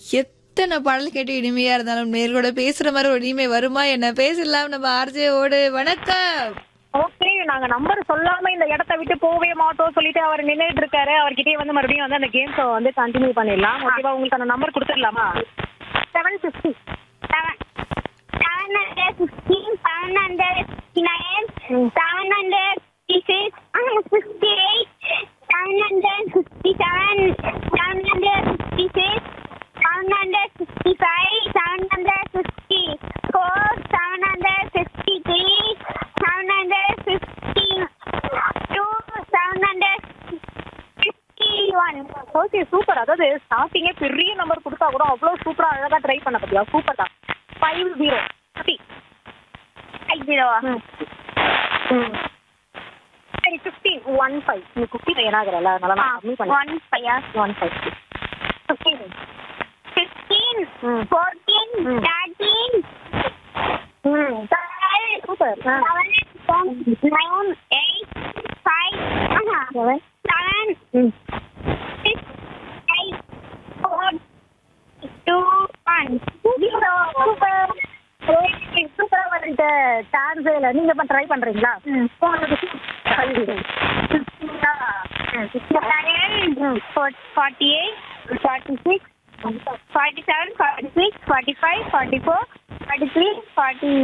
எத்தனை பாடல் கேட்டு இனிமையா இருந்தாலும் நேர்களோட பேசுற மாதிரி ஒரு இனிமை வருமா என்ன பேசலாம் நம்ம ஆர்ஜே ஓடு வணக்கம் ஓகே நாங்க நம்பர் சொல்லாம இந்த இடத்த விட்டு போகவே மாட்டோம் சொல்லிட்டு அவர் நின்னுட்டு இருக்காரு அவர்கிட்டயே வந்து மறுபடியும் வந்து அந்த கேம்ஸ் வந்து கண்டினியூ பண்ணிடலாம் ஓகேவா உங்களுக்கு அந்த நம்பர் கொடுத்துடலாமா seven fifty seven seven hundred fifteen, seven hundred fifty-nine, seven hundred fifty-six, fifty-eight, seven hundred fifty-seven, seven hundred fifty-six, seven hundred fifty-five, seven hundred fifty-four, seven hundred fifty-three, seven hundred fifty-two, seven hundred fifty-one. Okay super அதாவது ஸ்டார்டிங்கே பெரிய number கொடுத்தா கூட அவ்வளவு சூப்பரா அழகா try பண்ண பத்தியா சூப்பர் தான் five zero fifty Five zero. சரி ஃபிஃப்டீன் ஒன் ஃபைவ் நீ ஃபிஃப்டி ஃபைவ் ஆகுறல அதனால நான் கம்மி பண்ணி One five. One five fifteen Fifteen, Hmm. fourteen, Hmm. thirteen, hmm twelve, super ஆ seven, nine, eight, five, uh-huh, seven, ம் six, eight, four, two, one, zero. Super சூப்பரா வந்துட்டு சான்ஸே இல்லை நீங்க இப்ப ட்ரை பண்றீங்களா உங்களுக்கு Seven, for- forty-eight, forty-six, forty-seven, forty-six, forty-five, forty-four, forty-three, forty